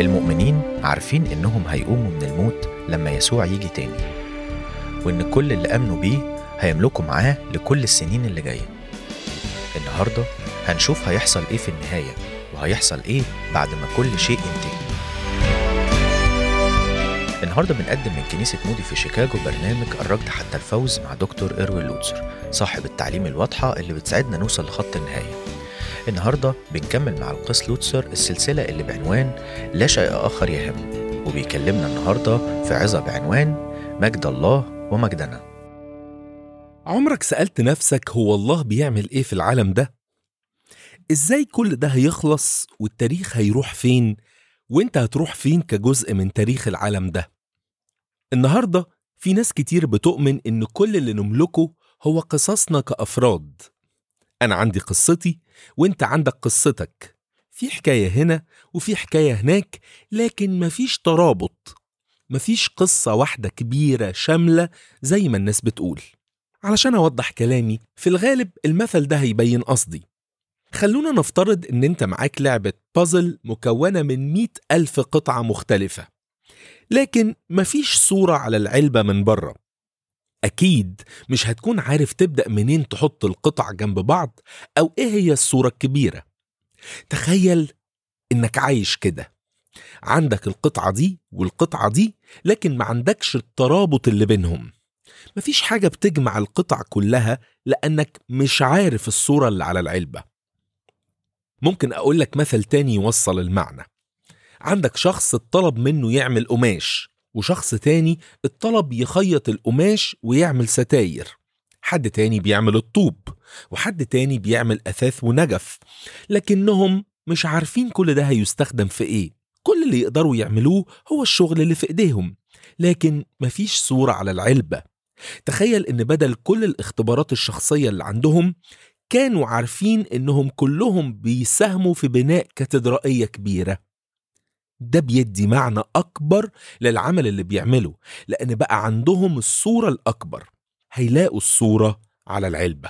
المؤمنين عارفين إنهم هيقوموا من الموت لما يسوع يجي تاني وإن كل اللي آمنوا بيه هيملكوا معاه لكل السنين اللي جاية النهاردة هنشوف هيحصل إيه في النهاية وهيحصل إيه بعد ما كل شيء ينتهي النهارده بنقدم من كنيسة مودي في شيكاغو برنامج الركض حتى الفوز مع دكتور إروين لوتسر صاحب التعليم الواضحة اللي بتساعدنا نوصل لخط النهاية النهارده بنكمل مع القس لوتسر السلسلة اللي بعنوان لا شيء آخر يهم وبيكلمنا النهارده في عظة بعنوان مجد الله ومجدنا عمرك سألت نفسك هو الله بيعمل ايه في العالم ده؟ ازاي كل ده هيخلص والتاريخ هيروح فين وانت هتروح فين كجزء من تاريخ العالم ده؟ النهارده في ناس كتير بتؤمن ان كل اللي نملكه هو قصصنا كأفراد انا عندي قصتي وانت عندك قصتك في حكاية هنا وفي حكاية هناك لكن مفيش ترابط مفيش قصة واحدة كبيرة شاملة زي ما الناس بتقول علشان أوضح كلامي في الغالب المثل ده هيبين قصدي خلونا نفترض إن أنت معاك لعبة بازل مكونة من مئة ألف قطعة مختلفة لكن مفيش صورة على العلبة من بره أكيد مش هتكون عارف تبدأ منين تحط القطع جنب بعض أو إيه هي الصورة الكبيرة تخيل إنك عايش كده عندك القطعة دي والقطعة دي لكن ما عندكش الترابط اللي بينهم مفيش حاجة بتجمع القطع كلها لأنك مش عارف الصورة اللي على العلبة ممكن أقول لك مثل تاني يوصل المعنى عندك شخص اتطلب منه يعمل قماش وشخص تاني اتطلب يخيط القماش ويعمل ستاير حد تاني بيعمل الطوب وحد تاني بيعمل أثاث ونجف لكنهم مش عارفين كل ده هيستخدم في إيه كل اللي يقدروا يعملوه هو الشغل اللي في إيديهم لكن مفيش صورة على العلبة تخيل ان بدل كل الاختبارات الشخصية اللي عندهم كانوا عارفين انهم كلهم بيساهموا في بناء كاتدرائية كبيرة ده بيدي معنى اكبر للعمل اللي بيعمله لان بقى عندهم الصورة الاكبر هيلاقوا الصورة على العلبة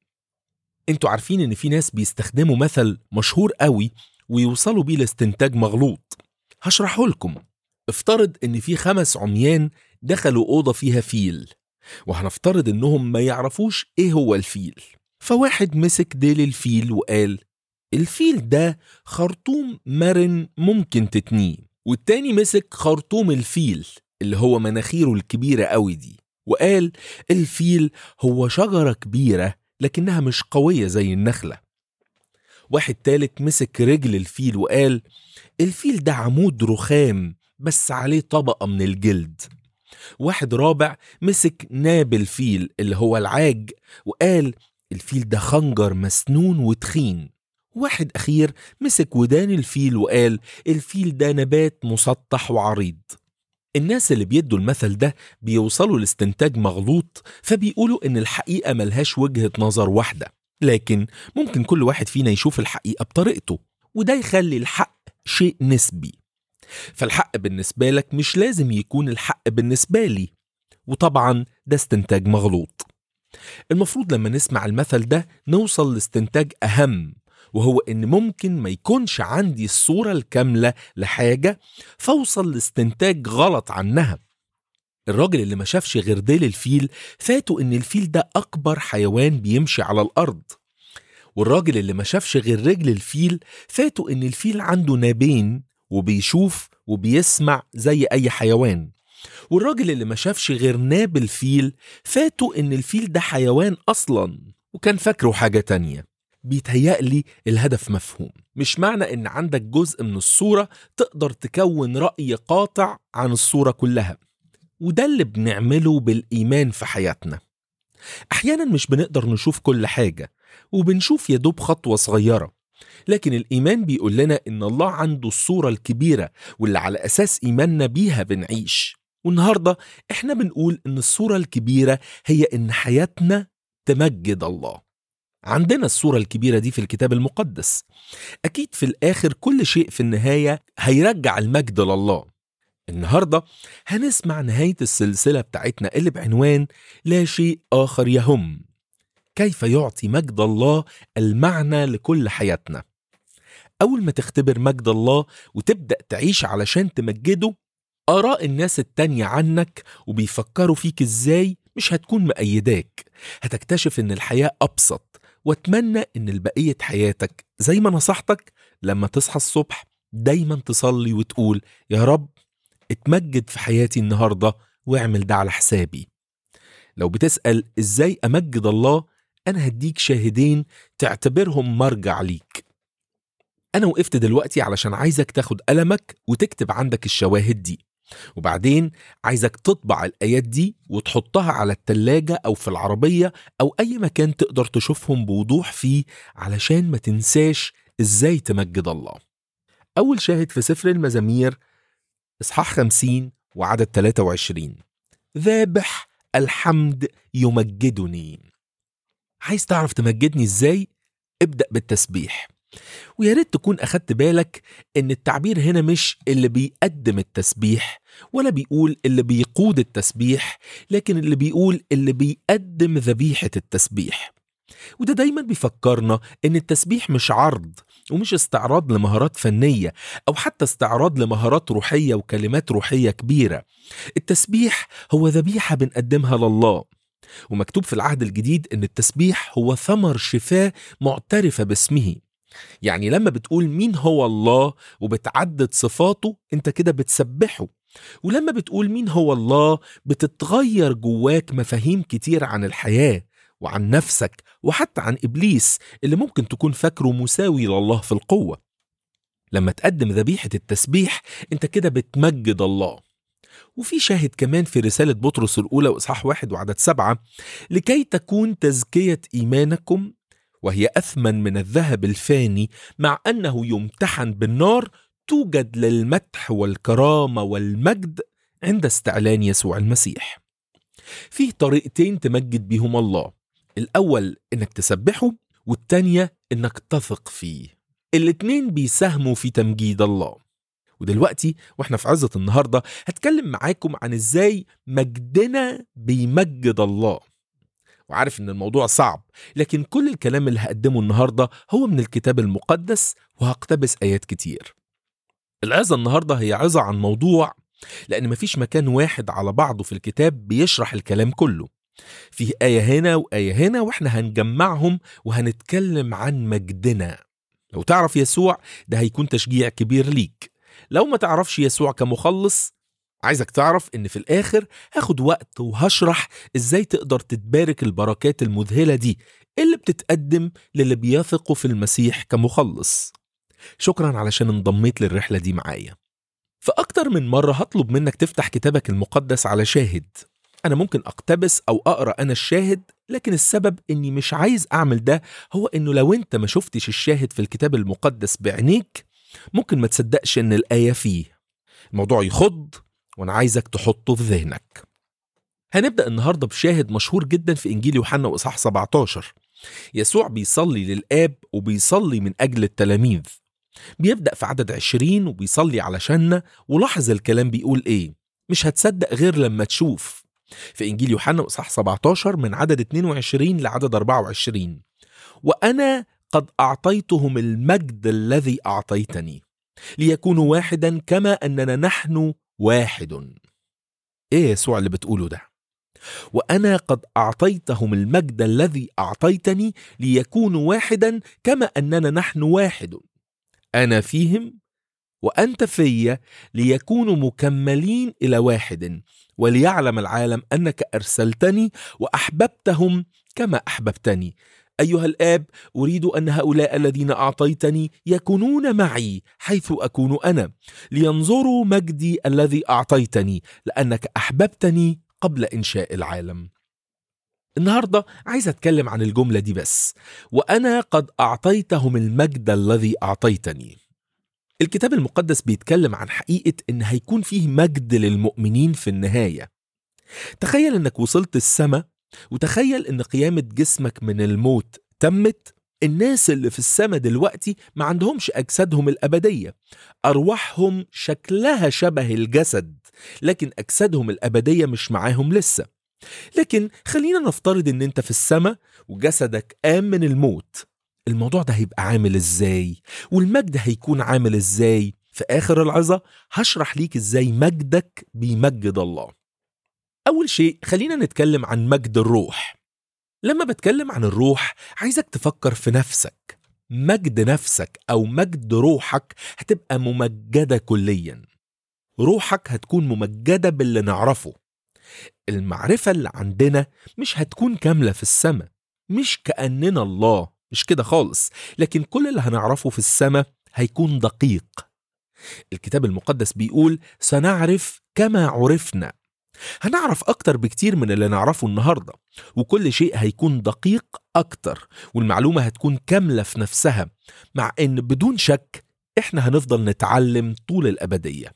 انتوا عارفين ان في ناس بيستخدموا مثل مشهور قوي ويوصلوا بيه لاستنتاج مغلوط هشرحه لكم افترض ان في خمس عميان دخلوا أوضة فيها فيل وهنفترض إنهم ما يعرفوش إيه هو الفيل فواحد مسك ديل الفيل وقال الفيل ده خرطوم مرن ممكن تتنيه والتاني مسك خرطوم الفيل اللي هو مناخيره الكبيرة قوي دي وقال الفيل هو شجرة كبيرة لكنها مش قوية زي النخلة واحد تالت مسك رجل الفيل وقال الفيل ده عمود رخام بس عليه طبقة من الجلد واحد رابع مسك ناب الفيل اللي هو العاج وقال الفيل ده خنجر مسنون وتخين واحد أخير مسك ودان الفيل وقال الفيل ده نبات مسطح وعريض الناس اللي بيدوا المثل ده بيوصلوا لاستنتاج مغلوط فبيقولوا إن الحقيقة ملهاش وجهة نظر واحدة لكن ممكن كل واحد فينا يشوف الحقيقة بطريقته وده يخلي الحق شيء نسبي فالحق بالنسبة لك مش لازم يكون الحق بالنسبة لي وطبعا ده استنتاج مغلوط المفروض لما نسمع المثل ده نوصل لاستنتاج أهم وهو إن ممكن ما يكونش عندي الصورة الكاملة لحاجة فأوصل لاستنتاج غلط عنها الراجل اللي ما شافش غير ديل الفيل فاته إن الفيل ده أكبر حيوان بيمشي على الأرض والراجل اللي ما شافش غير رجل الفيل فاته إن الفيل عنده نابين وبيشوف وبيسمع زي أي حيوان والراجل اللي ما شافش غير ناب الفيل فاته إن الفيل ده حيوان أصلا وكان فاكره حاجة تانية بيتهيألي الهدف مفهوم مش معنى إن عندك جزء من الصورة تقدر تكون رأي قاطع عن الصورة كلها وده اللي بنعمله بالإيمان في حياتنا أحيانا مش بنقدر نشوف كل حاجة وبنشوف يدوب خطوة صغيرة لكن الإيمان بيقول لنا إن الله عنده الصورة الكبيرة واللي على أساس إيماننا بيها بنعيش والنهاردة إحنا بنقول إن الصورة الكبيرة هي إن حياتنا تمجد الله عندنا الصورة الكبيرة دي في الكتاب المقدس أكيد في الآخر كل شيء في النهاية هيرجع المجد لله النهاردة هنسمع نهاية السلسلة بتاعتنا اللي بعنوان لا شيء آخر يهم كيف يعطي مجد الله المعنى لكل حياتنا أول ما تختبر مجد الله وتبدأ تعيش علشان تمجده آراء الناس التانية عنك وبيفكروا فيك إزاي مش هتكون مأيداك هتكتشف إن الحياة أبسط وأتمنى إن البقية حياتك زي ما نصحتك لما تصحى الصبح دايما تصلي وتقول يا رب اتمجد في حياتي النهاردة واعمل ده على حسابي لو بتسأل إزاي أمجد الله أنا هديك شاهدين تعتبرهم مرجع ليك أنا وقفت دلوقتي علشان عايزك تاخد قلمك وتكتب عندك الشواهد دي وبعدين عايزك تطبع الآيات دي وتحطها على التلاجة أو في العربية أو أي مكان تقدر تشوفهم بوضوح فيه علشان ما تنساش إزاي تمجد الله أول شاهد في سفر المزامير إصحاح 50 وعدد 23 ذابح الحمد يمجدني عايز تعرف تمجدني إزاي؟ ابدأ بالتسبيح ويا ريت تكون أخدت بالك إن التعبير هنا مش اللي بيقدم التسبيح ولا بيقول اللي بيقود التسبيح لكن اللي بيقول اللي بيقدم ذبيحة التسبيح وده دايما بيفكرنا إن التسبيح مش عرض ومش استعراض لمهارات فنية أو حتى استعراض لمهارات روحية وكلمات روحية كبيرة التسبيح هو ذبيحة بنقدمها لله ومكتوب في العهد الجديد إن التسبيح هو ثمر شفاء معترفة باسمه يعني لما بتقول مين هو الله وبتعدد صفاته انت كده بتسبحه ولما بتقول مين هو الله بتتغير جواك مفاهيم كتير عن الحياة وعن نفسك وحتى عن إبليس اللي ممكن تكون فاكره مساوي لله في القوة لما تقدم ذبيحة التسبيح انت كده بتمجد الله وفي شاهد كمان في رسالة بطرس الأولى وإصحاح واحد وعدد سبعة لكي تكون تزكية إيمانكم وهي أثمن من الذهب الفاني مع أنه يمتحن بالنار توجد للمدح والكرامة والمجد عند استعلان يسوع المسيح فيه طريقتين تمجد بيهم الله الأول إنك تسبحه والتانية إنك تثق فيه الاتنين بيساهموا في تمجيد الله ودلوقتي واحنا في عزة النهاردة هتكلم معاكم عن ازاي مجدنا بيمجد الله وعارف ان الموضوع صعب لكن كل الكلام اللي هقدمه النهاردة هو من الكتاب المقدس وهقتبس آيات كتير العظة النهاردة هي عظة عن موضوع لأن مفيش مكان واحد على بعضه في الكتاب بيشرح الكلام كله فيه آية هنا وآية هنا وإحنا هنجمعهم وهنتكلم عن مجدنا لو تعرف يسوع ده هيكون تشجيع كبير ليك لو ما تعرفش يسوع كمخلص عايزك تعرف ان في الاخر هاخد وقت وهشرح ازاي تقدر تتبارك البركات المذهلة دي اللي بتتقدم للي بيثقوا في المسيح كمخلص شكرا علشان انضميت للرحلة دي معايا فأكتر من مرة هطلب منك تفتح كتابك المقدس على شاهد أنا ممكن أقتبس أو أقرأ أنا الشاهد لكن السبب إني مش عايز أعمل ده هو إنه لو أنت ما شفتش الشاهد في الكتاب المقدس بعينيك ممكن ما تصدقش إن الآية فيه الموضوع يخض وأنا عايزك تحطه في ذهنك هنبدأ النهاردة بشاهد مشهور جدا في إنجيل يوحنا وإصحاح 17 يسوع بيصلي للآب وبيصلي من أجل التلاميذ بيبدأ في عدد 20 وبيصلي علشاننا ولاحظ الكلام بيقول إيه مش هتصدق غير لما تشوف في إنجيل يوحنا وإصحاح 17 من عدد 22 لعدد 24 وأنا قد أعطيتهم المجد الذي أعطيتني ليكونوا واحدا كما أننا نحن واحد إيه يسوع اللي بتقوله ده وأنا قد أعطيتهم المجد الذي أعطيتني ليكونوا واحدا كما أننا نحن واحد أنا فيهم وأنت في ليكونوا مكملين إلى واحد وليعلم العالم أنك أرسلتني وأحببتهم كما أحببتني أيها الآب أريد أن هؤلاء الذين أعطيتني يكونون معي حيث أكون أنا لينظروا مجدي الذي أعطيتني لأنك أحببتني قبل إنشاء العالم النهاردة عايز أتكلم عن الجملة دي بس وأنا قد أعطيتهم المجد الذي أعطيتني الكتاب المقدس بيتكلم عن حقيقة إن هيكون فيه مجد للمؤمنين في النهاية تخيل إنك وصلت السماء وتخيل إن قيامة جسمك من الموت تمت الناس اللي في السماء دلوقتي ما عندهمش أجسادهم الأبدية أرواحهم شكلها شبه الجسد لكن أجسادهم الأبدية مش معاهم لسه لكن خلينا نفترض إن أنت في السماء وجسدك قام من الموت الموضوع ده هيبقى عامل ازاي والمجد هيكون عامل ازاي في آخر العظة هشرح ليك ازاي مجدك بيمجد الله أول شيء خلينا نتكلم عن مجد الروح لما بتكلم عن الروح عايزك تفكر في نفسك مجد نفسك أو مجد روحك هتبقى ممجدة كليا روحك هتكون ممجدة باللي نعرفه المعرفة اللي عندنا مش هتكون كاملة في السماء مش كأننا الله مش كده خالص لكن كل اللي هنعرفه في السماء هيكون دقيق الكتاب المقدس بيقول سنعرف كما عرفنا هنعرف أكتر بكتير من اللي نعرفه النهاردة وكل شيء هيكون دقيق أكتر والمعلومة هتكون كاملة في نفسها مع إن بدون شك إحنا هنفضل نتعلم طول الأبدية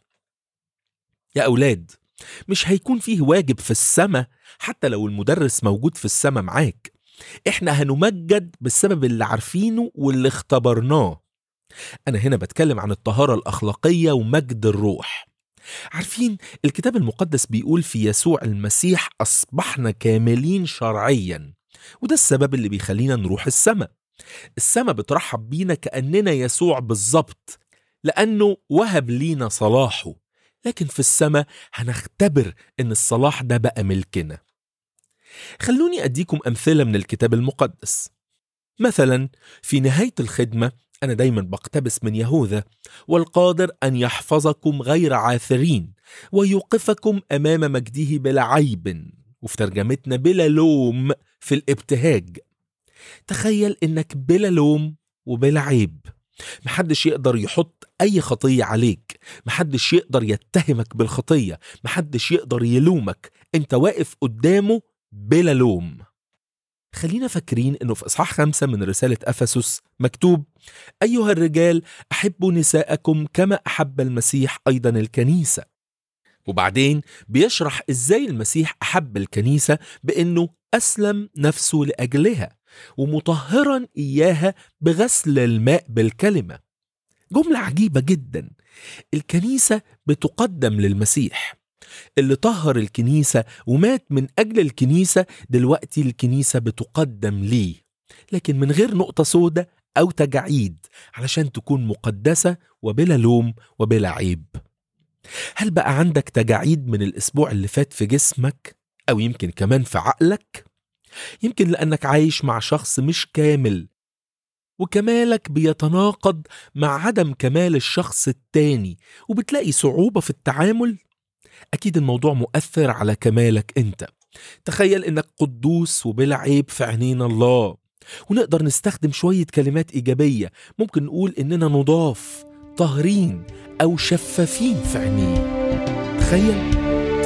يا أولاد مش هيكون فيه واجب في السماء حتى لو المدرس موجود في السماء معاك احنا هنمجد بسبب اللي عارفينه واللي اختبرناه انا هنا بتكلم عن الطهارة الاخلاقية ومجد الروح عارفين الكتاب المقدس بيقول في يسوع المسيح اصبحنا كاملين شرعيا وده السبب اللي بيخلينا نروح السماء السماء بترحب بينا كأننا يسوع بالظبط لأنه وهب لينا صلاحه لكن في السماء هنختبر ان الصلاح ده بقى ملكنا خلوني اديكم امثله من الكتاب المقدس مثلا في نهايه الخدمه انا دايما بقتبس من يهوذا والقادر ان يحفظكم غير عاثرين ويوقفكم امام مجده بلا عيب وفي ترجمتنا بلا لوم في الابتهاج تخيل انك بلا لوم وبلا عيب محدش يقدر يحط أي خطية عليك محدش يقدر يتهمك بالخطية محدش يقدر يلومك انت واقف قدامه بلا لوم خلينا فاكرين انه في اصحاح خمسة من رسالة افسس مكتوب ايها الرجال احبوا نساءكم كما احب المسيح ايضا الكنيسة وبعدين بيشرح ازاي المسيح احب الكنيسة بانه اسلم نفسه لاجلها ومطهرا اياها بغسل الماء بالكلمه جمله عجيبه جدا الكنيسه بتقدم للمسيح اللي طهر الكنيسه ومات من اجل الكنيسه دلوقتي الكنيسه بتقدم ليه لكن من غير نقطه سودة او تجاعيد علشان تكون مقدسه وبلا لوم وبلا عيب هل بقى عندك تجاعيد من الاسبوع اللي فات في جسمك او يمكن كمان في عقلك يمكن لأنك عايش مع شخص مش كامل وكمالك بيتناقض مع عدم كمال الشخص التاني وبتلاقي صعوبة في التعامل أكيد الموضوع مؤثر على كمالك أنت تخيل إنك قدوس وبلا عيب في عينين الله ونقدر نستخدم شوية كلمات إيجابية ممكن نقول إننا نضاف طاهرين أو شفافين في عينيه تخيل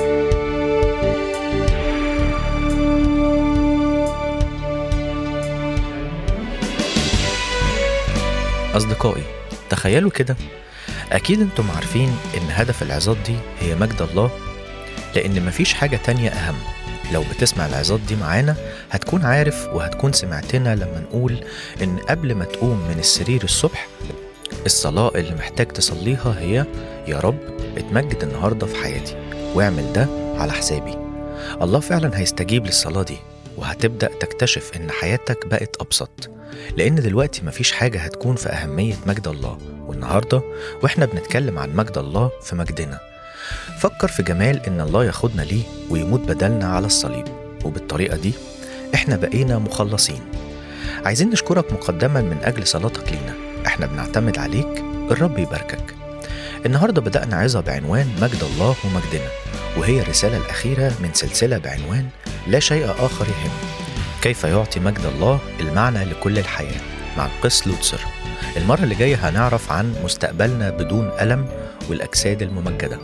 أصدقائي تخيلوا كده أكيد أنتم عارفين إن هدف العظات دي هي مجد الله لأن مفيش حاجة تانية أهم لو بتسمع العظات دي معانا هتكون عارف وهتكون سمعتنا لما نقول إن قبل ما تقوم من السرير الصبح الصلاة اللي محتاج تصليها هي يا رب اتمجد النهاردة في حياتي واعمل ده على حسابي الله فعلا هيستجيب للصلاة دي وهتبدأ تكتشف إن حياتك بقت أبسط لأن دلوقتي مفيش حاجة هتكون في أهمية مجد الله والنهاردة وإحنا بنتكلم عن مجد الله في مجدنا فكر في جمال إن الله ياخدنا ليه ويموت بدلنا على الصليب وبالطريقة دي إحنا بقينا مخلصين عايزين نشكرك مقدما من أجل صلاتك لينا إحنا بنعتمد عليك الرب يباركك النهاردة بدأنا عظة بعنوان مجد الله ومجدنا وهي الرسالة الأخيرة من سلسلة بعنوان لا شيء آخر يهم كيف يعطي مجد الله المعنى لكل الحياة مع القس لوتسر المرة اللي جاية هنعرف عن مستقبلنا بدون ألم والأجساد الممجدة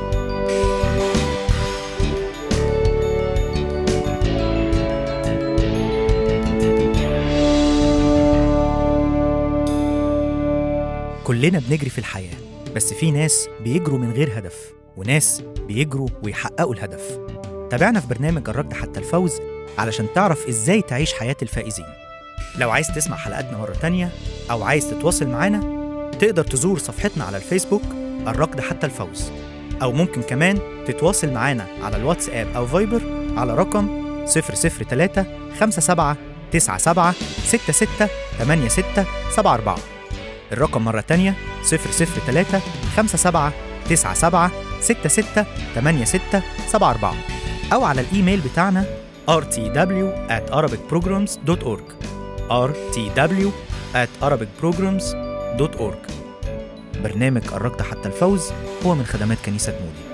كلنا بنجري في الحياة بس في ناس بيجروا من غير هدف وناس بيجروا ويحققوا الهدف تابعنا في برنامج الركض حتى الفوز علشان تعرف ازاي تعيش حياة الفائزين لو عايز تسمع حلقاتنا مرة تانية أو عايز تتواصل معانا تقدر تزور صفحتنا على الفيسبوك الركض حتى الفوز أو ممكن كمان تتواصل معانا على الواتساب أو فايبر على رقم 003 57 97 66 86 74 الرقم مرة تانية 003 57 97 66 86 74 أو على الإيميل بتاعنا rtw at arabicprograms.org rtw at arabicprograms.org برنامج قربت حتى الفوز هو من خدمات كنيسة مودي